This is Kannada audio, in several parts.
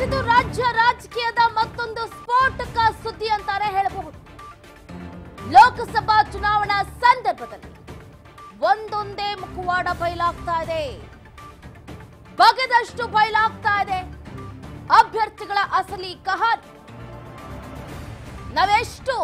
ಇದು ರಾಜ್ಯ ರಾಜಕೀಯದ ಮತ್ತೊಂದು ಸ್ಫೋಟಕ ಸುದ್ದಿ ಅಂತಾನೆ ಹೇಳಬಹುದು ಲೋಕಸಭಾ ಚುನಾವಣಾ ಸಂದರ್ಭದಲ್ಲಿ ಒಂದೊಂದೇ ಮುಖವಾಡ ಬಯಲಾಗ್ತಾ ಇದೆ ಬಗೆದಷ್ಟು ಬಯಲಾಗ್ತಾ ಇದೆ ಅಭ್ಯರ್ಥಿಗಳ ಅಸಲಿ ಕಹಾನಿ ನಾವೆಷ್ಟು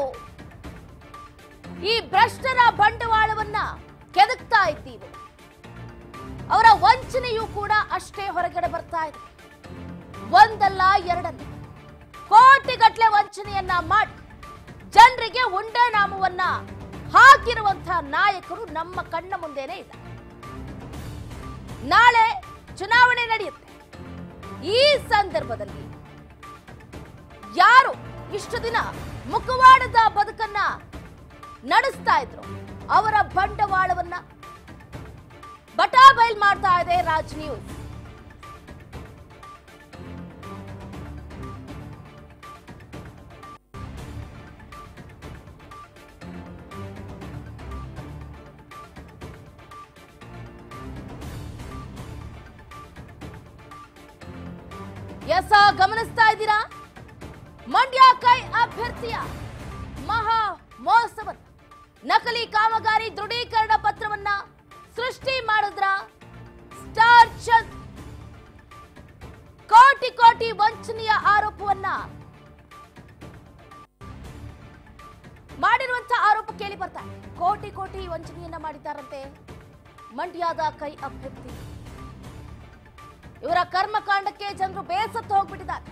ಈ ಭ್ರಷ್ಟರ ಬಂಡವಾಳವನ್ನ ಕೆದಕ್ತಾ ಇದ್ದೀವಿ ಅವರ ವಂಚನೆಯೂ ಕೂಡ ಅಷ್ಟೇ ಹೊರಗಡೆ ಬರ್ತಾ ಇದೆ ಒಂದಲ್ಲ ಎರಡಲ್ಲ ಕೋಟಿಗಟ್ಟಲೆ ವಂಚನೆಯನ್ನ ಮಾಡಿ ಜನರಿಗೆ ಉಂಡೆ ನಾಮವನ್ನ ಹಾಕಿರುವಂತಹ ನಾಯಕರು ನಮ್ಮ ಕಣ್ಣ ಮುಂದೆನೇ ಇಲ್ಲ ನಾಳೆ ಚುನಾವಣೆ ನಡೆಯುತ್ತೆ ಈ ಸಂದರ್ಭದಲ್ಲಿ ಯಾರು ಇಷ್ಟು ದಿನ ಮುಖವಾಡದ ಬದುಕನ್ನ ನಡೆಸ್ತಾ ಇದ್ರು ಅವರ ಬಂಡವಾಳವನ್ನ ಬಟಾಬೈಲ್ ಮಾಡ್ತಾ ಇದೆ ರಾಜ್ ನ್ಯೂಸ್ ಎಸ ಗಮನಿಸ್ತಾ ಇದ್ದೀರಾ ಮಂಡ್ಯ ಕೈ ಅಭ್ಯರ್ಥಿಯ ಮಹಾ ಮಹೋತ್ಸವನ್ನ ನಕಲಿ ಕಾಮಗಾರಿ ದೃಢೀಕರಣ ಪತ್ರವನ್ನ ಸೃಷ್ಟಿ ಮಾಡಿದ್ರ ಸ್ಟಾರ್ ಚಂದ್ ಕೋಟಿ ಕೋಟಿ ವಂಚನೆಯ ಆರೋಪವನ್ನ ಮಾಡಿರುವಂತ ಆರೋಪ ಕೇಳಿ ಬರ್ತಾ ಇದೆ. ಕೋಟಿ ಕೋಟಿ ವಂಚನೆಯನ್ನ ಮಾಡಿದ್ದಾರಂತೆ ಮಂಡ್ಯದ ಕೈ ಅಭ್ಯರ್ಥಿ ಇವರ ಕರ್ಮಕಾಂಡಕ್ಕೆ ಜನರು ಬೇಸತ್ತು ಹೋಗ್ಬಿಟ್ಟಿದ್ದಾರೆ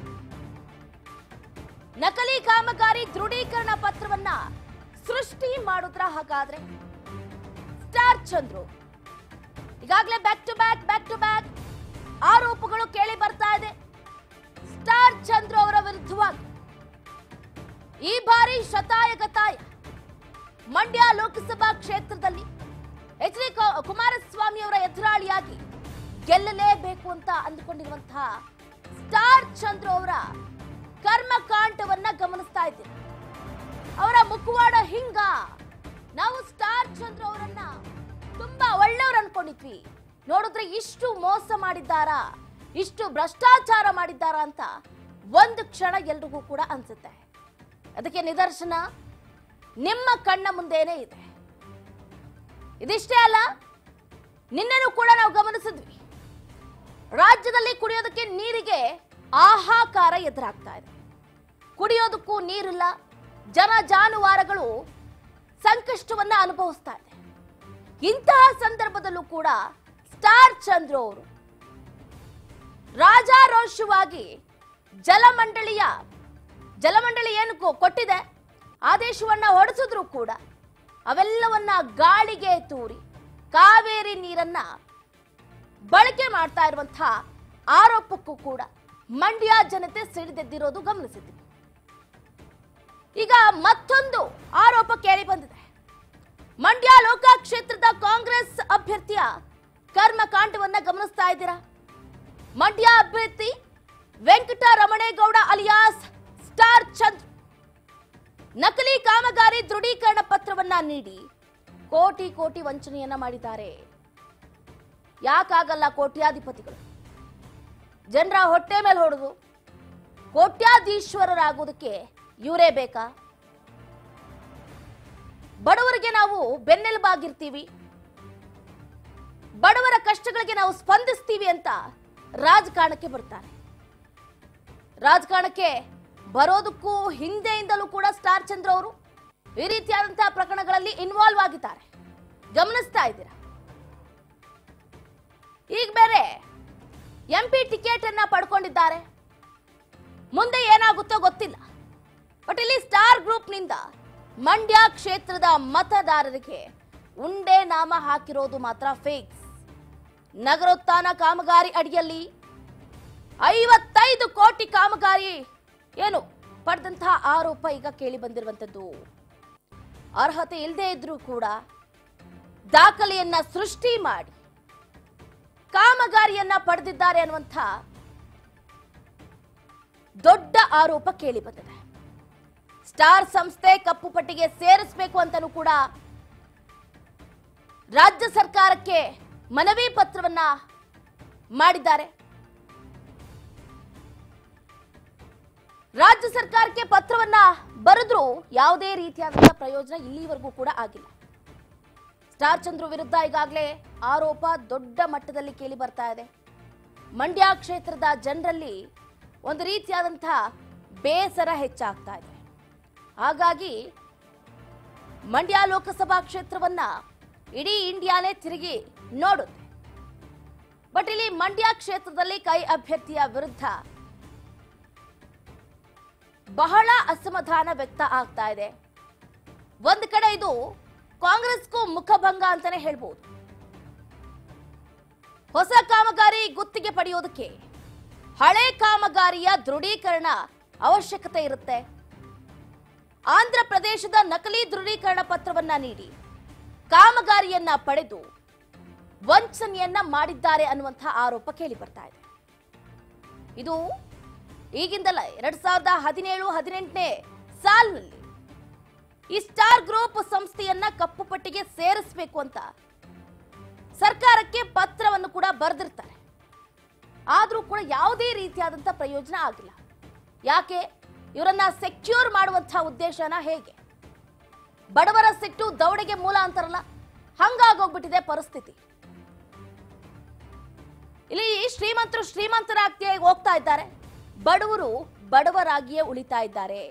ನಕಲಿ ಕಾಮಗಾರಿ ದೃಢೀಕರಣ ಪತ್ರವನ್ನ ಸೃಷ್ಟಿ ಮಾಡುದ್ರ ಹಾಗಾದ್ರೆ ಸ್ಟಾರ್ ಚಂದ್ರು ಈಗಾಗಲೇ back to back back to back ಆರೋಪಗಳು ಕೇಳಿ ಬರ್ತಾ ಇದೆ ಸ್ಟಾರ್ ಚಂದ್ರು ಅವರ ವಿರುದ್ಧವಾಗಿ ಈ ಬಾರಿ ಶತಾಯ ಗತಾಯ ಮಂಡ್ಯ ಲೋಕಸಭಾ ಕ್ಷೇತ್ರದಲ್ಲಿ ಎಚ್ ಡಿ ಕುಮಾರಸ್ವಾಮಿ ಅವರ ಎದುರಾಳಿಯಾಗಿ ಗೆಲ್ಲಲೇಬೇಕು ಅಂತ ಅಂದುಕೊಂಡಿರುವಂತಹ ಸ್ಟಾರ್ ಚಂದ್ರು ಅವರ ಕರ್ಮಕಾಂಡವನ್ನ ಗಮನಿಸ್ತಾ ಇದ್ದೀವಿ ಅವರ ಮುಖವಾಡ ಹಿಂಗ ನಾವು ಸ್ಟಾರ್ ಚಂದ್ರ ಅವರನ್ನ ತುಂಬಾ ಒಳ್ಳೆಯವ್ರು ಅನ್ಕೊಂಡಿದ್ವಿ ನೋಡಿದ್ರೆ ಇಷ್ಟು ಮೋಸ ಮಾಡಿದ್ದಾರಾ ಇಷ್ಟು ಭ್ರಷ್ಟಾಚಾರ ಮಾಡಿದ್ದಾರಾ ಅಂತ ಒಂದು ಕ್ಷಣ ಎಲ್ರಿಗೂ ಕೂಡ ಅನ್ಸುತ್ತೆ ಅದಕ್ಕೆ ನಿದರ್ಶನ ನಿಮ್ಮ ಕಣ್ಣ ಮುಂದೆನೇ ಇದೆ ಇದಿಷ್ಟೇ ಅಲ್ಲ ನಿನ್ನೆನೂ ಕೂಡ ನಾವು ಗಮನಿಸಿದ್ವಿ ರಾಜ್ಯದಲ್ಲಿ ಕುಡಿಯೋದಕ್ಕೆ ನೀರಿಗೆ ಆಹಾಕಾರ ಎದುರಾಗ್ತಾ ಇದೆ ಕುಡಿಯೋದಕ್ಕೂ ನೀರಿಲ್ಲ ಜನ ಜಾನುವಾರುಗಳು ಸಂಕಷ್ಟವನ್ನ ಅನುಭವಿಸ್ತಾ ಇದೆ ಇಂತಹ ಸಂದರ್ಭದಲ್ಲೂ ಕೂಡ ಸ್ಟಾರ್ ಚಂದ್ರು ಅವರು ರಾಜಾರೋಷವಾಗಿ ಜಲಮಂಡಳಿಯ ಜಲಮಂಡಳಿ ಏನು ಕೊ- ಕೊಟ್ಟಿದೆ ಆದೇಶವನ್ನ ಹೊರಡಿಸಿದ್ರು ಕೂಡ ಅವೆಲ್ಲವನ್ನ ಗಾಳಿಗೆ ತೂರಿ ಕಾವೇರಿ ನೀರನ್ನ ಬಳಕೆ ಮಾಡ್ತಾ ಇರುವಂತಹ ಆರೋಪಕ್ಕೂ ಕೂಡ ಮಂಡ್ಯ ಜನತೆ ಸಿಡಿದೆದ್ದಿರೋದು ಗಮನಿಸಿದ್ವಿ ಈಗ ಮತ್ತೊಂದು ಆರೋಪ ಕೇಳಿ ಬಂದಿದೆ ಮಂಡ್ಯ ಲೋಕ ಕ್ಷೇತ್ರದ ಕಾಂಗ್ರೆಸ್ ಅಭ್ಯರ್ಥಿಯ ಕರ್ಮಕಾಂಡವನ್ನ ಗಮನಿಸ್ತಾ ಇದ್ದೀರಾ ಮಂಡ್ಯ ಅಭ್ಯರ್ಥಿ ವೆಂಕಟ ರಮಣೇಗೌಡ ಅಲಿಯಾಸ್ ಸ್ಟಾರ್ ಚಂದ್ ನಕಲಿ ಕಾಮಗಾರಿ ದೃಢೀಕರಣ ಪತ್ರವನ್ನ ನೀಡಿ ಕೋಟಿ ಕೋಟಿ ವಂಚನೆಯನ್ನ ಮಾಡಿದ್ದಾರೆ ಯಾಕಾಗಲ್ಲ ಕೋಟ್ಯಾಧಿಪತಿಗಳು ಜನರ ಹೊಟ್ಟೆ ಮೇಲೆ ಹೊಡೆದು ಕೋಟ್ಯಾಧೀಶ್ವರರಾಗೋದಕ್ಕೆ ಇವರೇ ಬೇಕಾ ಬಡವರಿಗೆ ನಾವು ಬೆನ್ನೆಲುಬಾಗಿರ್ತೀವಿ ಬಡವರ ಕಷ್ಟಗಳಿಗೆ ನಾವು ಸ್ಪಂದಿಸ್ತೀವಿ ಅಂತ ರಾಜಕಾರಣಕ್ಕೆ ಬರ್ತಾರೆ ರಾಜಕಾರಣಕ್ಕೆ ಬರೋದಕ್ಕೂ ಹಿಂದೆಯಿಂದಲೂ ಕೂಡ ಸ್ಟಾರ್ ಚಂದ್ರ ಅವರು ಈ ರೀತಿಯಾದಂತಹ ಪ್ರಕರಣಗಳಲ್ಲಿ ಇನ್ವಾಲ್ವ್ ಆಗಿದ್ದಾರೆ ಗಮನಿಸ್ತಾ ಇದ್ದೀರಾ ಈಗ ಬೇರೆ ಎಂ ಪಿ ಟಿಕೆಟ್ ಅನ್ನ ಪಡ್ಕೊಂಡಿದ್ದಾರೆ ಮುಂದೆ ಏನಾಗುತ್ತೋ ಗೊತ್ತಿಲ್ಲ ಬಟ್ ಇಲ್ಲಿ ಸ್ಟಾರ್ ಗ್ರೂಪ್ನಿಂದ ಮಂಡ್ಯ ಕ್ಷೇತ್ರದ ಮತದಾರರಿಗೆ ಉಂಡೆ ನಾಮ ಹಾಕಿರೋದು ಮಾತ್ರ ಫೇಕ್ಸ್ ನಗರೋತ್ಥಾನ ಕಾಮಗಾರಿ ಅಡಿಯಲ್ಲಿ ಐವತ್ತೈದು ಕೋಟಿ ಕಾಮಗಾರಿ ಏನು ಪಡೆದಂತಹ ಆರೋಪ ಈಗ ಕೇಳಿ ಬಂದಿರುವಂತದ್ದು ಅರ್ಹತೆ ಇಲ್ಲದೆ ಇದ್ರೂ ಕೂಡ ದಾಖಲೆಯನ್ನ ಸೃಷ್ಟಿ ಮಾಡಿ ಕಾಮಗಾರಿಯನ್ನ ಪಡೆದಿದ್ದಾರೆ ಅನ್ನುವಂಥ ದೊಡ್ಡ ಆರೋಪ ಕೇಳಿ ಬಂದಿದೆ ಸ್ಟಾರ್ ಸಂಸ್ಥೆ ಕಪ್ಪು ಪಟ್ಟಿಗೆ ಸೇರಿಸಬೇಕು ಅಂತಲೂ ಕೂಡ ರಾಜ್ಯ ಸರ್ಕಾರಕ್ಕೆ ಮನವಿ ಪತ್ರವನ್ನ ಮಾಡಿದ್ದಾರೆ ರಾಜ್ಯ ಸರ್ಕಾರಕ್ಕೆ ಪತ್ರವನ್ನ ಬರೆದ್ರೂ ಯಾವುದೇ ರೀತಿಯಾದಂತಹ ಪ್ರಯೋಜನ ಇಲ್ಲಿವರೆಗೂ ಕೂಡ ಆಗಿಲ್ಲ ಸ್ಟಾರ್ ಚಂದ್ರು ವಿರುದ್ಧ ಈಗಾಗಲೇ ಆರೋಪ ದೊಡ್ಡ ಮಟ್ಟದಲ್ಲಿ ಕೇಳಿ ಬರ್ತಾ ಇದೆ ಮಂಡ್ಯ ಕ್ಷೇತ್ರದ ಜನರಲ್ಲಿ ಒಂದು ರೀತಿಯಾದಂತಹ ಬೇಸರ ಹೆಚ್ಚಾಗ್ತಾ ಇದೆ ಹಾಗಾಗಿ ಮಂಡ್ಯ ಲೋಕಸಭಾ ಕ್ಷೇತ್ರವನ್ನ ಇಡೀ ಇಂಡಿಯಾನೇ ತಿರುಗಿ ನೋಡುತ್ತೆ ಬಟ್ ಇಲ್ಲಿ ಮಂಡ್ಯ ಕ್ಷೇತ್ರದಲ್ಲಿ ಕೈ ಅಭ್ಯರ್ಥಿಯ ವಿರುದ್ಧ ಬಹಳ ಅಸಮಾಧಾನ ವ್ಯಕ್ತ ಆಗ್ತಾ ಇದೆ ಒಂದ್ ಕಡೆ ಇದು ಕಾಂಗ್ರೆಸ್ಗೂ ಮುಖಭಂಗ ಅಂತಾನೆ ಹೇಳ್ಬೋದು ಹೊಸ ಕಾಮಗಾರಿ ಗುತ್ತಿಗೆ ಪಡೆಯೋದಕ್ಕೆ ಹಳೆ ಕಾಮಗಾರಿಯ ದೃಢೀಕರಣ ಅವಶ್ಯಕತೆ ಇರುತ್ತೆ ಆಂಧ್ರ ಪ್ರದೇಶದ ನಕಲಿ ದೃಢೀಕರಣ ಪತ್ರವನ್ನ ನೀಡಿ ಕಾಮಗಾರಿಯನ್ನ ಪಡೆದು ವಂಚನೆಯನ್ನ ಮಾಡಿದ್ದಾರೆ ಅನ್ನುವಂತಹ ಆರೋಪ ಕೇಳಿ ಬರ್ತಾ ಇದೆ ಇದು ಈಗಿಂದಲ್ಲ ಎರಡ್ ಸಾವಿರದ ಹದಿನೇಳು ಹದಿನೆಂಟನೇ ಸಾಲಿನಲ್ಲಿ ಈ ಸ್ಟಾರ್ ಗ್ರೂಪ್ ಸಂಸ್ಥೆಯನ್ನ ಕಪ್ಪು ಪಟ್ಟಿಗೆ ಸೇರಿಸಬೇಕು ಅಂತ ಸರ್ಕಾರಕ್ಕೆ ಪತ್ರವನ್ನು ಕೂಡ ಬರೆದಿರ್ತಾರೆ ಆದ್ರೂ ಕೂಡ ಯಾವುದೇ ರೀತಿಯಾದಂತಹ ಪ್ರಯೋಜನ ಆಗಿಲ್ಲ ಯಾಕೆ ಇವರನ್ನ ಸೆಕ್ಯೂರ್ ಮಾಡುವಂತಹ ಉದ್ದೇಶನ ಹೇಗೆ ಬಡವರ ಸಿಟ್ಟು ದೌಡೆಗೆ ಮೂಲ ಅಂತಾರಲ್ಲ ಹಂಗಾಗೋಗ್ಬಿಟ್ಟಿದೆ ಪರಿಸ್ಥಿತಿ ಇಲ್ಲಿ ಶ್ರೀಮಂತರು ಶ್ರೀಮಂತರಾಗ್ತಿಯೇ ಹೋಗ್ತಾ ಇದ್ದಾರೆ ಬಡವರು ಬಡವರಾಗಿಯೇ ಉಳಿತಾ ಇದ್ದಾರೆ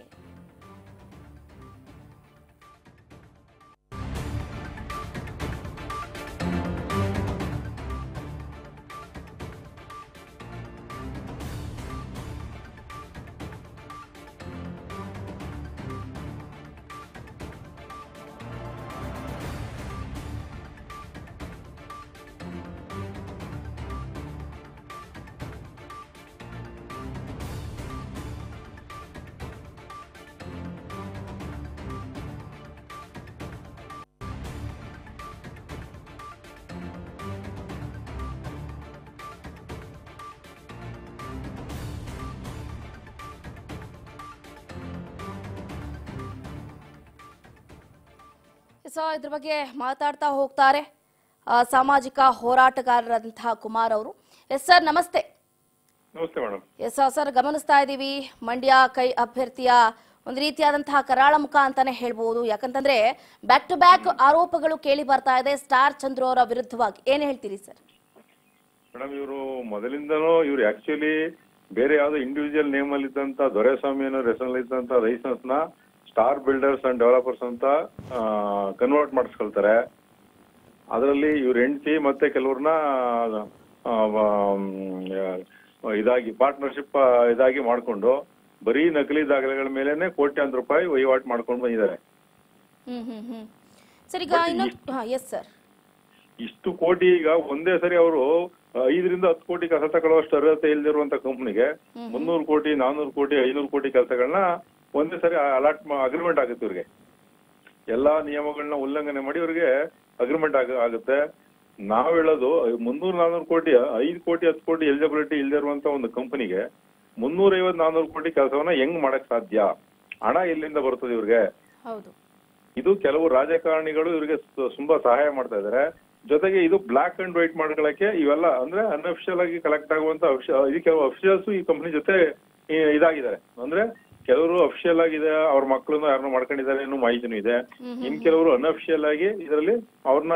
ಸೊ ಇದ್ರ ಬಗ್ಗೆ ಮಾತಾಡ್ತಾ ಹೋಗ್ತಾರೆ ಆ, ಸಾಮಾಜಿಕ ಹೋರಾಟಗಾರರಂತಹ ಕುಮಾರ್ ಅವರು ಎಸ್ ಸರ್ ನಮಸ್ತೆ ನಮಸ್ತೆ ಮೇಡಮ್ ಎಸ್ ಸರ್ ಗಮನಿಸ್ತಾ ಇದ್ದೀವಿ ಮಂಡ್ಯ ಕೈ ಅಭ್ಯರ್ಥಿಯ ಒಂದು ರೀತಿಯಾದಂತಹ ಕರಾಳ ಮುಖ ಅಂತಾನೆ ಹೇಳ್ಬೋದು ಯಾಕಂತಂದ್ರೆ ಬ್ಯಾಕ್ ಟು ಬ್ಯಾಕ್ ಆರೋಪಗಳು ಕೇಳಿ ಬರ್ತಾ ಇದೆ ಸ್ಟಾರ್ ಚಂದ್ರು ಅವರ ವಿರುದ್ಧವಾಗಿ ಏನ್ ಹೇಳ್ತೀರಿ ಸರ್ ಮೇಡಮ್ ಇವರು ಮೊದಲಿಂದನೂ ಇವ್ರು ಆಕ್ಚುಲಿ ಬೇರೆ ಯಾವ್ದೋ ಇಂಡಿವಿಜುವಲ್ ನೇಮ್ ಅಲ್ಲಿ ಇದ್ದಂತ ದೊರೆಸ್ವಾಮಿ ಅನ್ನೋ ಹೆಸರಲ್ಲಿ ಇದ್ದಂತ ಲೈಸೆನ್ಸ್ ನ ಸ್ಟಾರ್ ಬಿಲ್ಡರ್ಸ್ ಅಂಡ್ ಡೆವಲಪರ್ಸ್ ಅಂತ ಕನ್ವರ್ಟ್ ಮಾಡಿಸ್ಕೊಳ್ತಾರೆ ಅದರಲ್ಲಿ ಇವ್ರ ಹೆಂಡತಿ ಮತ್ತೆ ಕೆಲವ್ರನ್ನ ಆ, ಆ, ಇದಾಗಿ ಪಾರ್ಟ್ನರ್ಶಿಪ್ ಇದಾಗಿ ಮಾಡ್ಕೊಂಡು ಬರೀ ನಕಲಿ ದಾಖಲೆಗಳ ಮೇಲೆನೆ ಕೋಟ್ಯಾಂತರ ರೂಪಾಯಿ ವಹಿವಾಟು ಮಾಡ್ಕೊಂಡು ಬಂದಿದ್ದಾರೆ ಹ್ಮ್ ಹ್ಮ್ ಹ್ಮ್ ಸರ್ ಈಗ ಇನ್ನೊಂದು ಹಾ ಎಸ್ ಸರ್ ಇಷ್ಟು ಕೋಟಿ ಈಗ ಒಂದೇ ಸರಿ ಅವರು ಐದರಿಂದ ಹತ್ತು ಕೋಟಿ ಕೆಲಸ ತಗೊಳ್ಳುವಷ್ಟು ಅರ್ಹತೆ ಇಲ್ದಿರುವಂತ ಕಂಪ್ನಿಗೆ ಮುನ್ನೂರು ಕೋಟಿ ನಾನೂರು ಕೋಟಿ ಐನೂರು ಕೋಟಿ ಕೆಲಸಗಳನ್ನ ಒಂದೇ ಸರಿ ಅಲಾಟ್ ಅಗ್ರಿಮೆಂಟ್ ಆಗುತ್ತೆ ಇವ್ರಿಗೆ ಎಲ್ಲಾ ನಿಯಮಗಳನ್ನ ಉಲ್ಲಂಘನೆ ಮಾಡಿ ಇವ್ರಿಗೆ ಅಗ್ರಿಮೆಂಟ್ ಆಗ ಆಗುತ್ತೆ ನಾವ್ ಹೇಳೋದು ಮುನ್ನೂರು ನಾನೂರು ಕೋಟಿ ಐದು ಕೋಟಿ ಹತ್ತು ಕೋಟಿ ಎಲಿಜಿಬಿಲಿಟಿ ಇಲ್ದಿರುವಂತ ಒಂದು ಕಂಪನಿಗೆ ಮುನ್ನೂರ ಐವತ್ ನಾನೂರು ಕೋಟಿ ಕೆಲಸವನ್ನ ಹೆಂಗ್ ಮಾಡಕ್ ಸಾಧ್ಯ ಹಣ ಎಲ್ಲಿಂದ ಬರ್ತದೆ ಇವ್ರಿಗೆ ಹೌದು ಇದು ಕೆಲವು ರಾಜಕಾರಣಿಗಳು ಇವರಿಗೆ ತುಂಬಾ ಸಹಾಯ ಮಾಡ್ತಾ ಇದ್ದಾರೆ ಜೊತೆಗೆ ಇದು ಬ್ಲಾಕ್ ಅಂಡ್ ವೈಟ್ ಮಾಡ್ಕೊಳಕ್ಕೆ ಇವೆಲ್ಲ ಅಂದ್ರೆ ಅನ್ಅಫಿಷಿಯಲ್ ಆಗಿ ಕಲೆಕ್ಟ್ ಆಗುವಂತ official- ಇದು ಕೆಲವು ಅಫಿಷಿಯಲ್ಸ್ ಈ ಕಂಪನಿ ಜೊತೆ ಈ- ಇದಾಗಿದ್ದಾರೆ ಅಂದ್ರೆ ಕೆಲವರು ಅಫಿಷಿಯಲ್ ಆಗಿದೆ ಅವ್ರ ಮಕ್ಕಳನ್ನ ಯಾರನ್ನ ಮಾಡ್ಕೊಂಡಿದ್ದಾರೆ ಅನ್ನೋ ಮಾಹಿತಿನೂ ಇದೆ ಇನ್ ಕೆಲವರು ಅನ್ಅಫಿಷಿಯಲ್ ಆಗಿ ಇದರಲ್ಲಿ ಅವ್ರನ್ನ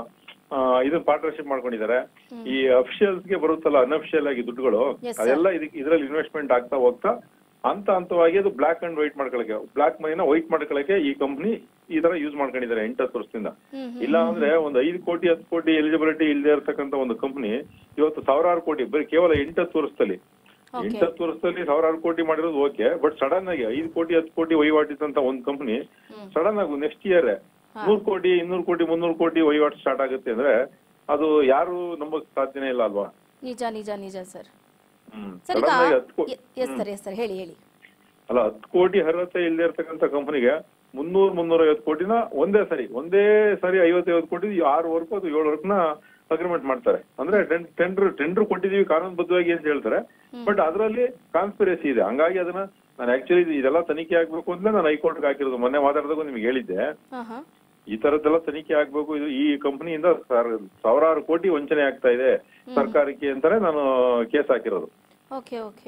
ಇದನ್ನ ಪಾರ್ಟ್ನರ್ಶಿಪ್ ಮಾಡ್ಕೊಂಡಿದ್ದಾರೆ ಈ ಅಫಿಷಿಯಲ್ಸ್ ಗೆ ಬರುತ್ತಲ್ಲ ಅನ್ಅಫಿಷಿಯಲ್ ಆಗಿ ದುಡ್ಡುಗಳು Yes, sir. ಅದೆಲ್ಲ ಇದಕ್ಕೆ ಇದರಲ್ಲಿ ಇನ್ವೆಸ್ಟ್ಮೆಂಟ್ ಆಗ್ತಾ ಹೋಗ್ತಾ ಹಂತ ಹಂತವಾಗಿ ಅದು ಬ್ಲಾಕ್ ಅಂಡ್ ವೈಟ್ ಮಾಡ್ಕೊಳಕ್ಕೆ ಬ್ಲಾಕ್ ಮನಿನ ವೈಟ್ ಮಾಡ್ಕೊಳಕ್ಕೆ ಈ ಕಂಪನಿ ಈ ತರ ಯೂಸ್ ಮಾಡ್ಕೊಂಡಿದ್ದಾರೆ ಎಂಟತ್ತು ವರ್ಷದಿಂದ ಹ್ಮ್ ಇಲ್ಲ ಅಂದ್ರೆ ಒಂದು ಐದು ಕೋಟಿ ಹತ್ತು ಕೋಟಿ ಎಲಿಜಿಬಿಲಿಟಿ ಇಲ್ಲದೆ ಇರತಕ್ಕಂತ ಒಂದು ಕಂಪನಿ ಇವತ್ತು ಸಾವಿರಾರು ಕೋಟಿ ಬರೀ ಕೇವಲ ಎಂಟತ್ತು ವರ್ಷದಲ್ಲಿ Okay. ಎಂಟತ್ತು ವರ್ಷದಲ್ಲಿ ಸಾವಿರಾರು ಕೋಟಿ ಮಾಡಿರೋದು ಓಕೆ ಬಟ್ ಸಡನ್ ಆಗಿ ಐದು ಕೋಟಿ ಹತ್ತು ಕೋಟಿ ವಹಿವಾಟಿದ್ದಂತ ಒಂದು ಕಂಪನಿ ಸಡನ್ ಆಗಿ ನೆಕ್ಸ್ಟ್ ಇಯರ್ ನೂರು ಕೋಟಿ ಇನ್ನೂರು ಕೋಟಿ ಮುನ್ನೂರು ಕೋಟಿ ವಹಿವಾಟು ಸ್ಟಾರ್ಟ್ ಆಗುತ್ತೆ ಅಂದ್ರೆ ಅದು ಯಾರು ನಂಬಕ್ ಸಾಧ್ಯನೇ ಇಲ್ಲ ಅಲ್ವಾ ನಿಜ ನಿಜ ನಿಜ ಸರ್ ಹ್ಮ್ ಸರ್ ಈಗ ಸಡನ್ ಆಗಿ ಹತ್ತು ಕೋ- ಎಸ್ ಸರ್ ಎಸ್ ಸರ್ ಹೇಳಿ ಹೇಳಿ ಅಲ್ಲ ಹತ್ತು ಕೋಟಿ ಅರ್ಹತೆ ಇಲ್ಲದೆ ಇರ್ತಕ್ಕಂಥ ಕಂಪನಿಗೆ ಮುನ್ನೂರ್ ಮುನ್ನೂರ ಐವತ್ತು ಕೋಟಿನ ಒಂದೇ ಸರಿ ಒಂದೇ ಸರಿ ಐವತ್ತೈವತ್ತು ಕೋಟಿ ಆರು ವರ್ಕು ಅದು ಏಳು ವರ್ಕ್ನ ಅಗ್ರಿಮೆಂಟ್ ಮಾಡ್ತಾರೆ ಅಂದ್ರೆ ಟೆಂಡರ್ ಟೆಂಡರ್ ಕೊಟ್ಟಿದೀವಿ ಕಾನೂನುಬದ್ಧವಾಗಿ ಅಂತ ಹೇಳ್ತಾರೆ ಬಟ್ ಅದರಲ್ಲಿ ಕಾನ್ಸ್ಪಿರಸಿ ಇದೆ ಹಂಗಾಗಿ ಅದನ್ನ ನಾನು ಆಕ್ಚುಲಿ ಇದೆಲ್ಲ ತನಿಖೆ ಆಗ್ಬೇಕು ಅಂತ ನಾನು ಹೈಕೋರ್ಟ್ಗೆ ಹಾಕಿರೋದು ಮೊನ್ನೆ ಮಾತಾಡಿದಾಗ ನಿಮ್ಗೆ ಹೇಳಿದ್ದೆ ಹಾ ಹಾ ಈ ತರದ್ದೆಲ್ಲ ತನಿಖೆ ಆಗ್ಬೇಕು ಇದು ಈ ಕಂಪನಿಯಿಂದ ಸಾವಿರಾರು ಕೋಟಿ ವಂಚನೆ ಆಗ್ತಾ ಇದೆ ಸರ್ಕಾರಕ್ಕೆ ಅಂತಾನೆ ನಾನು ಕೇಸ್ ಹಾಕಿರೋದು ಓಕೆ ಓಕೆ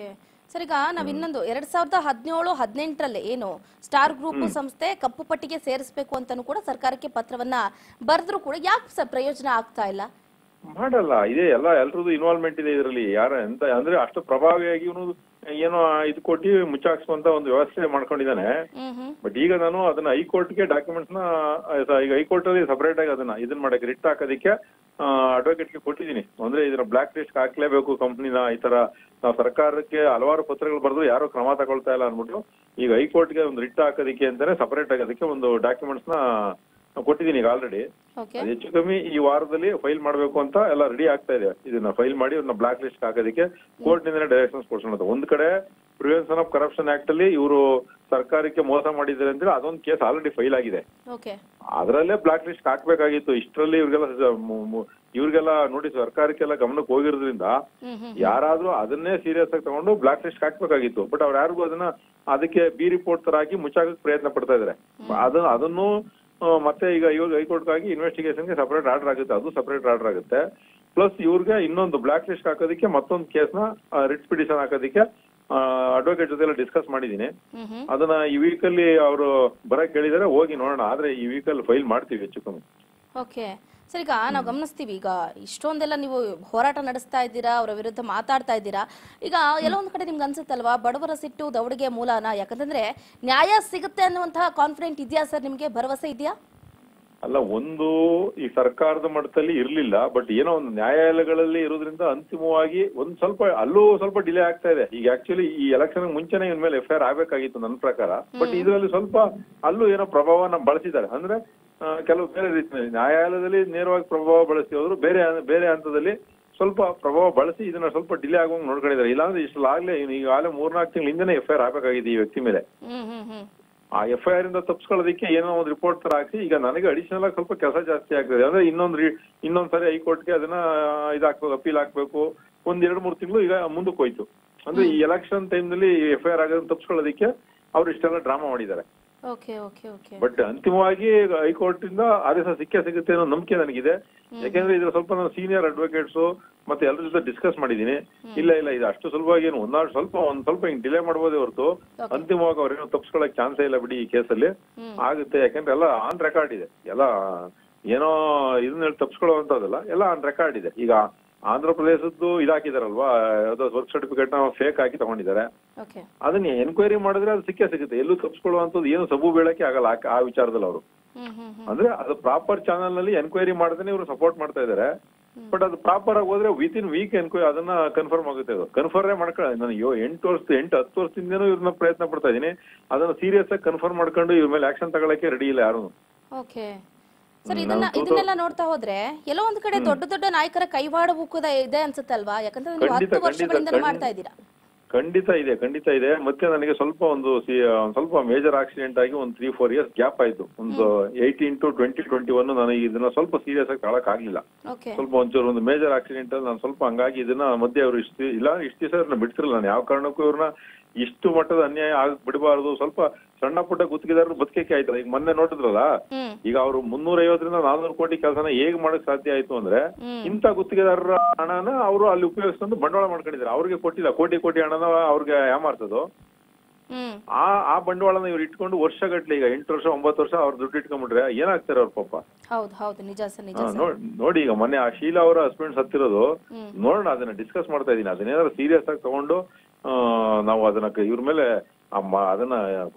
ಸರ್ ಈಗ ನಾವ್ ಇನ್ನೊಂದು ಎರಡ್ ಸಾವಿರದ ಹದಿನೇಳು ಹದಿನೆಂಟರಲ್ಲಿ ಏನು ಸ್ಟಾರ್ ಗ್ರೂಪ್ ಸಂಸ್ಥೆ ಕಪ್ಪು ಪಟ್ಟಿಗೆ ಸೇರಿಸಬೇಕು ಅಂತಾನು ಕೂಡ ಸರ್ಕಾರಕ್ಕೆ ಪತ್ರವನ್ನ ಬರೆದ್ರು ಕೂಡ ಯಾಕೆ ಸರ್ ಪ್ರಯೋಜನ ಆಗ್ತಾ ಇಲ್ಲ ಮಾಡಲ್ಲ ಇದೇ ಎಲ್ಲ ಎಲ್ರದ್ದು ಇನ್ವಾಲ್ವ್ಮೆಂಟ್ ಇದೆ ಇದರಲ್ಲಿ ಯಾರ ಎಂತ ಅಂದ್ರೆ ಅಷ್ಟು ಪ್ರಭಾವಿಯಾಗಿ ಇವನು ಏನೋ ಇದು ಕೊಟ್ಟು ಮುಚ್ಚಾಕ್ಸುವಂತ ಒಂದು ವ್ಯವಸ್ಥೆ ಮಾಡ್ಕೊಂಡಿದ್ದಾನೆ ಹ್ಮ್ ಹ್ಮ್ ಬಟ್ ಈಗ ನಾನು ಅದನ್ನ ಹೈಕೋರ್ಟ್ಗೆ ಡಾಕ್ಯುಮೆಂಟ್ಸ್ ನ ಆ, ಸ- ಈಗ ಹೈಕೋರ್ಟ್ ಅಲ್ಲಿ ಸಪರೇಟ್ ಆಗಿ ಅದನ್ನ ಇದನ್ನ ಮಾಡಕ್ಕೆ ರಿಟ್ ಹಾಕೋದಕ್ಕೆ ಅಡ್ವೊಕೇಟ್ಗೆ ಕೊಟ್ಟಿದ್ದೀನಿ ಅಂದ್ರೆ ಇದನ್ನ ಬ್ಲಾಕ್ ಲಿಸ್ಟ್ ಹಾಕ್ಲೇಬೇಕು ಕಂಪ್ನಿನ ಈ ತರ ನಾವು ಸರ್ಕಾರಕ್ಕೆ ಹಲವಾರು ಪತ್ರಗಳು ಬರೆದ್ರು ಯಾರು ಕ್ರಮ ತಗೊಳ್ತಾ ಇಲ್ಲ ಅನ್ಬಿಟ್ಟು ಈಗ ಹೈಕೋರ್ಟ್ಗೆ ಒಂದು ರಿಟ್ ಹಾಕೋದಕ್ಕೆ ಅಂತಾನೆ ಸಪರೇಟ್ ಆಗಿ ಅದಕ್ಕೆ ಒಂದು ಡಾಕ್ಯುಮೆಂಟ್ಸ್ ನ ಕೊಟ್ಟಿದ್ದೀನಿ ಈಗ ಆಲ್ರೆಡಿ ಓಕೆ ಅದು ಹೆಚ್ಚು ಕಮ್ಮಿ ಈ ವಾರದಲ್ಲಿ ಫೈಲ್ ಮಾಡಬೇಕು ಅಂತ ಎಲ್ಲ ರೆಡಿ ಆಗ್ತಾ ಇದೆ ಇದನ್ನ ಫೈಲ್ ಮಾಡಿ ಅವ್ರನ್ನ ಬ್ಲಾಕ್ ಲಿಸ್ಟ್ ಹಾಕೋದಕ್ಕೆ ಕೋರ್ಟ್ ನಿಂದನೇ ಡೈರೆಕ್ಷನ್ಸ್ ಕೊಡ್ಸೋಣ ಒಂದ್ ಕಡೆ ಪ್ರಿವೆನ್ಷನ್ ಆಫ್ ಕರಪ್ಷನ್ ಆಕ್ಟ್ ಅಲ್ಲಿ ಇವರು ಸರ್ಕಾರಕ್ಕೆ ಮೋಸ ಮಾಡಿದ್ದಾರೆ ಅಂತೇಳಿ ಅದೊಂದು ಕೇಸ್ ಆಲ್ರೆಡಿ ಫೈಲ್ ಆಗಿದೆ ಓಕೆ ಅದರಲ್ಲೇ ಬ್ಲಾಕ್ ಲಿಸ್ಟ್ ಹಾಕ್ಬೇಕಾಗಿತ್ತು ಇಷ್ಟರಲ್ಲಿ ಇವ್ರಿಗೆಲ್ಲ ಸ- ಮು- ಮು- ಇವ್ರಿಗೆಲ್ಲ ನೋಡಿ ಸರ್ಕಾರಕ್ಕೆಲ್ಲ ಗಮನಕ್ಕೆ ಹೋಗಿರೋದ್ರಿಂದ ಹ್ಮ್ ಹ್ಮ್ ಯಾರಾದ್ರೂ ಅದನ್ನೇ ಸೀರಿಯಸ್ ಆಗಿ ತಗೊಂಡು ಬ್ಲಾಕ್ ಲಿಸ್ಟ್ ಹಾಕ್ಬೇಕಾಗಿತ್ತು ಬಟ್ ಅವ್ರು ಯಾರಿಗೂ ಅದನ್ನ ಅದಕ್ಕೆ ಬಿ ರಿಪೋರ್ಟ್ ತರ ಹಾಕಿ ಮುಚ್ಚಾಕಕ್ಕೆ ಪ್ರಯತ್ನ ಪಡ್ತಾ ಇದಾರೆ ಅದು ಅದನ್ನು ಆ, ಮತ್ತೆ ಈಗ ಇವಾಗ ಹೈಕೋರ್ಟ್ಗಾಗಿ ಇನ್ವೆಸ್ಟಿಗೇಷನ್ಗೆ ಸಪರೇಟ್ ಆರ್ಡರ್ ಆಗುತ್ತೆ ಅದು ಸಪರೇಟ್ ಆರ್ಡರ್ ಆಗುತ್ತೆ ಪ್ಲಸ್ ಇವ್ರಿಗೆ ಇನ್ನೊಂದು ಬ್ಲಾಕ್ ಲಿಸ್ಟ್ ಹಾಕೋದಕ್ಕೆ ಮತ್ತೊಂದು ಕೇಸ್ನ ರಿಟ್ ಪಿಟಿಷನ್ ಹಾಕೋದಕ್ಕೆ ಅಡ್ವೊಕೇಟ್ ಜೊತೆ ಎಲ್ಲ ಡಿಸ್ಕಸ್ ಮಾಡಿದ್ದೀನಿ ಹ್ಮ್ ಹ್ಮ್ ಅದನ್ನ ಈ ವೀಕ್ ಅಲ್ಲಿ ಅವರು ಬರಕ್ ಹೇಳಿದಾರೆ ಹೋಗಿ ನೋಡೋಣ ಆದ್ರೆ ಈ ವೀಕ್ ಅಲ್ಲಿ ಫೈಲ್ ಮಾಡ್ತೀವಿ ಹೆಚ್ಚು ಕಮ್ಮಿ ಓಕೆ ಸರ್ ಈಗ ನಾವು ಗಮನಿಸ್ತೀವಿ ಈಗ ಇಷ್ಟೊಂದೆಲ್ಲ ನೀವು ಹೋರಾಟ ನಡೆಸ್ತಾ ಇದ್ದೀರಾ ಅವರ ವಿರುದ್ಧ ಮಾತಾಡ್ತಾ ಇದ್ದೀರಾ ಈಗ ಎಲ್ಲೋ ಒಂದ್ ಕಡೆ ನಿಮ್ಗೆ ಅನ್ಸುತ್ತಲ್ವಾ ಬಡವರ ಸಿಟ್ಟು ದೌಡಿಗೆ ಮೂಲನ ಯಾಕಂತಂದ್ರೆ ನ್ಯಾಯ ಸಿಗುತ್ತೆ ಅನ್ನುವಂತಹ ಕಾನ್ಫಿಡೆಂಟ್ ಇದೆಯಾ ಸರ್ ನಿಮ್ಗೆ ಭರವಸೆ ಇದೆಯಾ ಅಲ್ಲ ಒಂದು ಈ ಸರ್ಕಾರದ ಮಟ್ಟದಲ್ಲಿ ಇರ್ಲಿಲ್ಲ ಬಟ್ ಏನೋ ಒಂದು ನ್ಯಾಯಾಲಯಗಳಲ್ಲಿ ಇರೋದ್ರಿಂದ ಅಂತಿಮವಾಗಿ ಒಂದ್ ಸ್ವಲ್ಪ ಅಲ್ಲೂ ಸ್ವಲ್ಪ ಡಿಲೇ ಆಗ್ತಾ ಇದೆ ಈಗ ಆಕ್ಚುಲಿ ಈ ಎಲೆಕ್ಷನ್ ಮುಂಚೆನೆ ಇನ್ ಮೇಲೆ ಎಫ್ ಐ ಆರ್ ಆಗ್ಬೇಕಾಗಿತ್ತು ನನ್ನ ಪ್ರಕಾರ ಬಟ್ ಇದರಲ್ಲಿ ಸ್ವಲ್ಪ ಅಲ್ಲೂ ಏನೋ ಪ್ರಭಾವನ ಬಳಸಿದ್ದಾರೆ ಅಂದ್ರೆ ಆ, ಕೆಲವು ಬೇರೆ ರೀತಿಯಲ್ಲಿ ನ್ಯಾಯಾಲಯದಲ್ಲಿ ನೇರವಾಗಿ ಪ್ರಭಾವ ಬಳಸಿ ಹೋದ್ರು ಬೇರೆ ಬೇರೆ ಹಂತದಲ್ಲಿ ಸ್ವಲ್ಪ ಪ್ರಭಾವ ಬಳಸಿ ಇದನ್ನ ಸ್ವಲ್ಪ ಡಿಲೇ ಆಗುವಂಗ್ ನೋಡ್ಕೊಂಡಿದ್ದಾರೆ ಇಲ್ಲಾಂದ್ರೆ ಇಷ್ಟಲಾಗ್ಲೇ ಈಗಾಗಲೇ ಮೂರ್ನಾಲ್ಕು ತಿಂಗಳ ಹಿಂದೆನೆ ಎಫ್ ಐ ಆರ್ ಆಗ್ಬೇಕಾಗಿದೆ ಈ ವ್ಯಕ್ತಿ ಮೇಲೆ ಹ್ಮ್ ಹ್ಮ್ ಹ್ಮ್ ಆ ಎಫ್ ಐ ಆರ್ ಇಂದ ತಪ್ಪಿಸ್ಕೊಳ್ಳೋದಕ್ಕೆ ಏನೋ ಒಂದು ರಿಪೋರ್ಟ್ ತರ ಹಾಕಿ ಈಗ ನನಗೆ ಅಡಿಷನಲ್ ಆಗಿ ಸ್ವಲ್ಪ ಕೆಲಸ ಜಾಸ್ತಿ ಆಗ್ತದೆ ಅಂದ್ರೆ ಇನ್ನೊಂದು ರೀ ಇನ್ನೊಂದ್ ಸರಿ ಹೈಕೋರ್ಟ್ಗೆ ಅದನ್ನ ಇದಾಕ್ಬೇಕು ಅಪೀಲ್ ಹಾಕ್ಬೇಕು ಒಂದ್ ಎರಡ್ ಮೂರ್ ತಿಂಗಳು ಈಗ ಮುಂದಕ್ಕೆ ಹೋಯ್ತು ಅಂದ್ರೆ ಈ ಎಲೆಕ್ಷನ್ ಟೈಮ್ ನಲ್ಲಿ ಎಫ್ ಐ ಆರ್ ಆಗೋದನ್ನ ತಪ್ಪಿಸ್ಕೊಳ್ಳೋದಕ್ಕೆ ಅವ್ರು ಇಷ್ಟೆಲ್ಲ ಡ್ರಾಮಾ ಮಾಡಿದ್ದಾರೆ ಓಕೆ ಓಕೆ ಓಕೆ ಬಟ್ ಅಂತಿಮವಾಗಿ ಹೈಕೋರ್ಟ್ ಇಂದ ಆದೇಶ ಸಿಕ್ಕೇ ಸಿಗುತ್ತೆ ಅನ್ನೋ ನಂಬಿಕೆ ನನಗಿದೆ ಯಾಕೆಂದ್ರೆ ಇದ್ರ ಸ್ವಲ್ಪ ನಾನು ಸೀನಿಯರ್ ಅಡ್ವೊಕೇಟ್ಸ್ ಮತ್ತೆ ಎಲ್ಲರ ಜೊತೆ ಡಿಸ್ಕಸ್ ಮಾಡಿದೀನಿ ಇಲ್ಲ ಇಲ್ಲ ಇದು ಅಷ್ಟು ಸುಲಭವಾಗಿ ಏನು ಒಂದಾರು ಸ್ವಲ್ಪ ಒಂದ್ ಸ್ವಲ್ಪ ಹಿಂಗ್ ಡಿಲೇ ಮಾಡ್ಬೋದೇ ಹೊರತು ಅಂತಿಮವಾಗಿ ಅವ್ರೇನು ತಪ್ಪಿಸ್ಕೊಳಕ್ ಚಾನ್ಸೇ ಇಲ್ಲ ಬಿಡಿ ಈ ಕೇಸಲ್ಲಿ ಆಗುತ್ತೆ ಯಾಕಂದ್ರೆ ಎಲ್ಲ ಆನ್ ರೆಕಾರ್ಡ್ ಇದೆ ಎಲ್ಲ ಏನೋ ಇದನ್ನ ಹೇಳಿ ತಪ್ಪಿಸ್ಕೊಳ್ಳುವಂತದಲ್ಲ ಎಲ್ಲ ಆನ್ ರೆಕಾರ್ಡ್ ಇದೆ ಈಗ ಆಂಧ್ರ ಪ್ರದೇಶದ್ದು ಇದಾಕಿದಾರಲ್ವಾ ಯಾವ್ದೋ ವರ್ಕ್ ಸರ್ಟಿಫಿಕೇಟ್ ನ ಫೇಕ್ ಹಾಕಿ ತಗೊಂಡಿದ್ದಾರೆ ಓಕೆ ಅದನ್ನ ಎನ್ಕ್ವೈರಿ ಮಾಡಿದ್ರೆ ಅದು ಸಿಕ್ಕೇ ಸಿಗುತ್ತೆ ಎಲ್ಲೂ ತಪ್ಪಿಸ್ಕೊಳ್ಳುವಂತದ್ದು ಏನು ಸಬು ಬೀಳಕ್ಕೆ ಆಗಲ್ಲ ಆ- ಆ ವಿಚಾರದಲ್ಲಿ ಅವರು ಹ್ಮ್ ಹ್ಮ್ ಹ್ಮ್ ಅಂದ್ರೆ ಅದು ಪ್ರಾಪರ್ ಚಾನಲ್ ನಲ್ಲಿ ಎನ್ಕ್ವೈರಿ ಮಾಡ್ದೇನೆ ಇವರು ಸಪೋರ್ಟ್ ಮಾಡ್ತಾ ಇದಾರೆ ಬಟ್ ಅದು ಪ್ರಾಪರ್ ಆಗಿ ಹೋದ್ರೆ ವಿತ್ ಇನ್ ವೀಕ್ ಎನ್ಕ್ವೈರಿ ಅದನ್ನ ಕನ್ಫರ್ಮ್ ಆಗುತ್ತೆ ಅದು ಕನ್ಫರ್ಮ್ ಮಾಡ್ಕೊಳ್ಳ ನಾನು ಯೋ ಎಂಟು ವರ್ಷ ಎಂಟು ಹತ್ತು ವರ್ಷದಿಂದನೂ ಇವ್ರನ್ನ ಪ್ರಯತ್ನ ಪಡ್ತಾ ಇದೀನಿ ಅದನ್ನ ಸೀರಿಯಸ್ ಆಗಿ ಕನ್ಫರ್ಮ್ ಮಾಡ್ಕೊಂಡು ಇವ್ರ ಮೇಲೆ ಆಕ್ಷನ್ ತಗೊಳಕ್ಕೆ ರೆಡಿ ಇಲ್ಲ ಯಾರು ಓಕೆ ಸರ್ ಇದನ್ನ ಇದನ್ನೆಲ್ಲ ನೋಡ್ತಾ ಹೋದ್ರೆ ಎಲ್ಲೋ ಒಂದ್ ಕಡೆ ದೊಡ್ಡ ದೊಡ್ಡ ನಾಯಕರ ಕೈವಾಡವೂ ಕೂಡ ಇದೆ ಅನ್ಸುತ್ತಲ್ವಾ ಯಾಕಂದ್ರೆ ನೀವು ಖಂಡಿತ, ಹತ್ತು ವರ್ಷಗಳಿಂದ ಖಂಡಿತ, ಮಾಡ್ತಾ ಇದ್ದೀರಾ ಖಂಡಿತ ಇದೆ ಖಂಡಿತ ಇದೆ ಮತ್ತೆ ನನಗೆ ಸ್ವಲ್ಪ ಒಂದು ಸಿ- ಒಂದ್ ಸ್ವಲ್ಪ ಮೇಜರ್ ಆಕ್ಸಿಡೆಂಟ್ ಆಗಿ ಒಂದು ತ್ರೀ ಫೋರ್ ಇಯರ್ಸ್ ಗ್ಯಾಪ್ ಆಯ್ತು ಒಂದು eighteen to twenty twenty one ನನಗೆ ಇದನ್ನ ಸ್ವಲ್ಪ ಸೀರಿಯಸ್ ಆಗಿ ತಗೊಳಕ್ ಆಗ್ಲಿಲ್ಲ ಓಕೆ ಸ್ವಲ್ಪ ಒಂಚೂರು ಒಂದು ಮೇಜರ್ ಆಕ್ಸಿಡೆಂಟ್ ಅಲ್ಲಿ ನಾನು ಸ್ವಲ್ಪ ಹಂಗಾಗಿ ಇದನ್ನ ಮಧ್ಯೆ ಅವರು ಇಷ್ಟು ಇಲ್ಲ ಇಷ್ಟು ದಿವಸ ಇವ್ರನ್ನ ಬಿಡ್ತಿರಲ್ಲ ನಾನು ಯಾವ ಕಾರಣಕ್ಕೂ ಇವ್ರನ್ನ ಇಷ್ಟು ಮಟ್ಟದ ಅನ್ಯಾಯ ಆಗ ಬಿಡಬಾರದು ಸ್ವಲ್ಪ ಸಣ್ಣ ಪುಟ್ಟ ಗುತ್ತಿಗೆದಾರರು ಬದುಕಕ್ಕೆ ಆಯ್ತಲ್ಲ ಈಗ ಮೊನ್ನೆ ನೋಡಿದ್ರಲ್ಲ ಹ್ಮ್ ಈಗ ಅವರು ಮುನ್ನೂರ ಐವತ್ತರಿಂದ ನಾನೂರು ಕೋಟಿ ಕೆಲಸನ ಹೇಗ್ ಮಾಡಕ್ ಸಾಧ್ಯ ಆಯ್ತು ಅಂದ್ರೆ ಹ್ಮ್. ಇಂಥ ಗುತ್ತಿಗೆದಾರರ ಹಣನ ಅವರು ಅಲ್ಲಿ ಉಪಯೋಗಿಸ್ಕೊಂಡು ಬಂಡವಾಳ ಮಾಡ್ಕೊಂಡಿದ್ದಾರೆ ಅವ್ರಿಗೆ ಕೊಟ್ಟಿಲ್ಲ ಕೋಟಿ ಕೋಟಿ ಹಣನ ಅವ್ರಿಗೆ ಯಾಮಾರ್ತದೋ ಹ್ಮ್ ಆ ಆ ಬಂಡವಾಳನ ಇವ್ರು ಇಟ್ಕೊಂಡು ವರ್ಷಗಟ್ಲೆ ಈಗ ಎಂಟು ವರ್ಷ ಒಂಬತ್ತು ವರ್ಷ ಅವ್ರು ದುಡ್ಡು ಇಟ್ಕೊಂಡ್ಬಿಟ್ರೆ ಏನಾಗ್ತಾರೆ ಅವ್ರ ಪಾಪ ಹೌದು ಹೌದು ನಿಜ ಸರ್ ನಿಜ ಹಾ, ಸರ್ ನೋಡ್- ನೋಡಿ ಈಗ ಮೊನ್ನೆ ಆ ಶೀಲಾ ಅವರ ಹಸ್ಬೆಂಡ್ ಸತ್ತಿರೋದು ಹ್ಮ್. ನೋಡೋಣ ಅದನ್ನ ಡಿಸ್ಕಸ್ ಮಾಡ್ತಾ ಇದೀನಿ ಅದನ್ನೇನಾದ್ರು ಸೀರಿಯಸ್ ಆಗಿ ತಗೊಂಡು ಆ, ನಾವು ಅದನ್ನ ಕ- ಇವ್ರ ಮೇಲೆ ಆ ಮ- ಅದನ್ನ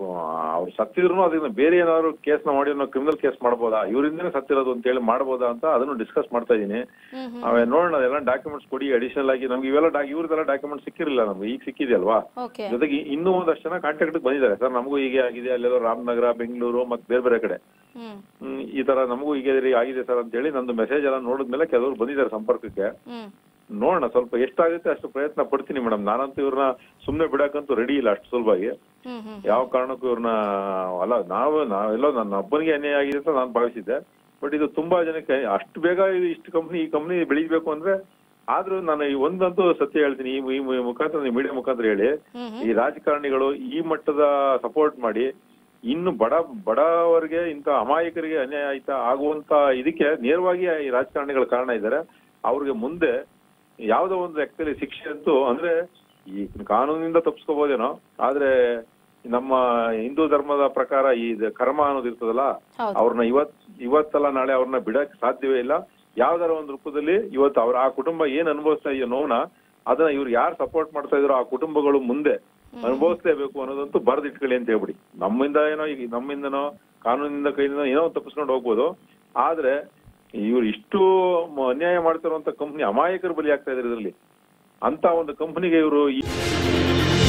ಅವ್ರು ಸತ್ತಿದ್ರು ಅದನ್ನ ಬೇರೆ ಏನಾದ್ರು ಕೇಸ್ ನ ಮಾಡಿ ನಾವು ಕ್ರಿಮಿನಲ್ ಕೇಸ್ ಮಾಡ್ಬೋದಾ ಇವರಿಂದನೇ ಸತ್ತಿರೋದು ಅಂತ ಹೇಳಿ ಮಾಡ್ಬೋದಾ ಅಂತ ಅದನ್ನು ಡಿಸ್ಕಸ್ ಮಾಡ್ತಾ ಇದೀನಿ ಹ್ಮ್ ಹ್ಮ್ ಅವೇ ನೋಡೋಣ ಎಲ್ಲ ಡಾಕ್ಯುಮೆಂಟ್ಸ್ ಕೊಡಿ ಅಡಿಷನಲ್ ಆಗಿ ನಮ್ಗೆ ಇವೆಲ್ಲ ಡಾ- ಇವ್ರದೆಲ್ಲ ಡಾಕ್ಯುಮೆಂಟ್ಸ್ ಸಿಕ್ಕಿರಲಿಲ್ಲ ನಮ್ಗೆ ಈಗ ಸಿಕ್ಕಿದೆಯಲ್ವಾ ಓಕೆ ಜೊತೆಗೆ ಇನ್ನೂ ಒಂದಷ್ಟು ಜನ ಕಾಂಟ್ಯಾಕ್ಟ್ ಬಂದಿದ್ದಾರೆ ಸರ್ ನಮಗೂ ಹೀಗೆ ಆಗಿದೆ ಅಲ್ಲೆಲ್ಲೋ ರಾಮನಗರ ಬೆಂಗಳೂರು ಮತ್ತೆ ಬೇರೆ ಬೇರೆ ಕಡೆ ಹ್ಮ್ ಹ್ಮ್, ಈ ತರ ನಮಗೂ ಹೀಗೆ ರೀ ಆಗಿದೆ ಸರ್ ಅಂತ ಹೇಳಿ ನಂದು ಮೆಸೇಜ್ ಎಲ್ಲ ನೋಡಿದ್ಮೇಲೆ ಕೆಲವರು ಬಂದಿದ್ದಾರೆ ಸಂಪರ್ಕಕ್ಕೆ ಹ್ಮ್ ನೋಡೋಣ ಸ್ವಲ್ಪ ಎಷ್ಟಾಗುತ್ತೆ ಅಷ್ಟು ಪ್ರಯತ್ನ ಪಡ್ತೀನಿ ಮೇಡಮ್ ನಾನಂತೂ ಇವ್ರನ್ನ ಸುಮ್ನೆ ಬಿಡಕ್ಕಂತೂ ರೆಡಿ ಇಲ್ಲ ಅಷ್ಟು ಸುಲಭವಾಗಿ ಹ್ಮ್ ಹ್ಮ್ ಯಾವ ಕಾರಣಕ್ಕೂ ಇವ್ರನ್ನ ಅಲ್ಲ ನಾವು ನಾವೆಲ್ಲೋ ನನ್ನ ಒಬ್ಬನಿಗೆ ಅನ್ಯಾಯ ಆಗಿದೆ ಅಂತ ನಾನು ಭಾವಿಸಿದ್ದೆ ಬಟ್ ಇದು ತುಂಬಾ ಜನಕ್ಕೆ ಅಷ್ಟು ಬೇಗ ಇದು ಇಷ್ಟು ಕಂಪ್ನಿ ಈ ಕಂಪ್ನಿ ಬೆಳಿಬೇಕು ಅಂದ್ರೆ ಆದ್ರೂ ನಾನು ಈ ಒಂದಂತೂ ಸತ್ಯ ಹೇಳ್ತೀನಿ ಈ ಈ ಮುಖಾಂತರ ನೀವು ಮೀಡಿಯಾ ಮುಖಾಂತರ ಹೇಳಿ ಹ್ಮ್ ಹ್ಮ್ ಈ ರಾಜಕಾರಣಿಗಳು ಈ ಮಟ್ಟದ ಸಪೋರ್ಟ್ ಮಾಡಿ ಇನ್ನು ಬಡ ಬಡವರಿಗೆ ಇಂಥ ಅಮಾಯಕರಿಗೆ ಅನ್ಯಾಯ ಆಯ್ತಾ ಆಗುವಂತ ಇದಕ್ಕೆ ನೇರವಾಗಿ ಈ ರಾಜಕಾರಣಿಗಳ ಕಾರಣ ಇದ್ದಾರೆ ಅವ್ರಿಗೆ ಮುಂದೆ ಯಾವ್ದೋ ಒಂದು ಲೆಕ್ಕದಲ್ಲಿ ಶಿಕ್ಷೆ ಅಂತೂ ಅಂದ್ರೆ ಈ ಕಾನೂನಿಂದ ತಪ್ಪಿಸ್ಕೋಬಹುದೇನೋ ಆದ್ರೆ ನಮ್ಮ ಹಿಂದೂ ಧರ್ಮದ ಪ್ರಕಾರ ಈ ಕರ್ಮ ಅನ್ನೋದು ಇರ್ತದಲ್ಲ ಹೌದು ಅವ್ರನ್ನ ಇವತ್ ಇವತ್ತಲ್ಲ ನಾಳೆ ಅವ್ರನ್ನ ಬಿಡಕ್ ಸಾಧ್ಯವೇ ಇಲ್ಲ ಯಾವ್ದಾರ ಒಂದು ರೂಪದಲ್ಲಿ ಇವತ್ತು ಅವ್ರ ಆ ಕುಟುಂಬ ಏನ್ ಅನುಭವಿಸ್ತಾ ಇದೆಯೋ ನೋವನ್ನ ಅದನ್ನ ಇವ್ರು ಯಾರು ಸಪೋರ್ಟ್ ಮಾಡ್ತಾ ಇದ್ರು ಆ ಕುಟುಂಬಗಳು ಮುಂದೆ ಅನುಭವಿಸ್ಲೇಬೇಕು ಅನ್ನೋದಂತೂ ಬರ್ದಿಟ್ಕೊಳ್ಳಿ ಅಂತ ಹೇಳ್ಬಿಡಿ ನಮ್ಮಿಂದ ಏನೋ ಈಗ ನಮ್ಮಿಂದನೋ ಕಾನೂನಿಂದ ಕೈಯಿಂದ ಏನೋ ಒಂದ್ ತಪ್ಪಿಸ್ಕೊಂಡು ಹೋಗ್ಬೋದು ಆದ್ರೆ ಇವ್ರು ಇಷ್ಟು ಮ- ಅನ್ಯಾಯ ಮಾಡ್ತಿರುವಂತ ಕಂಪ್ನಿ ಅಮಾಯಕರು ಬಲಿ ಆಗ್ತಾ ಇದ್ರು ಇದ್ರಲ್ಲಿ ಅಂತ ಒಂದು ಕಂಪನಿಗೆ ಇವರು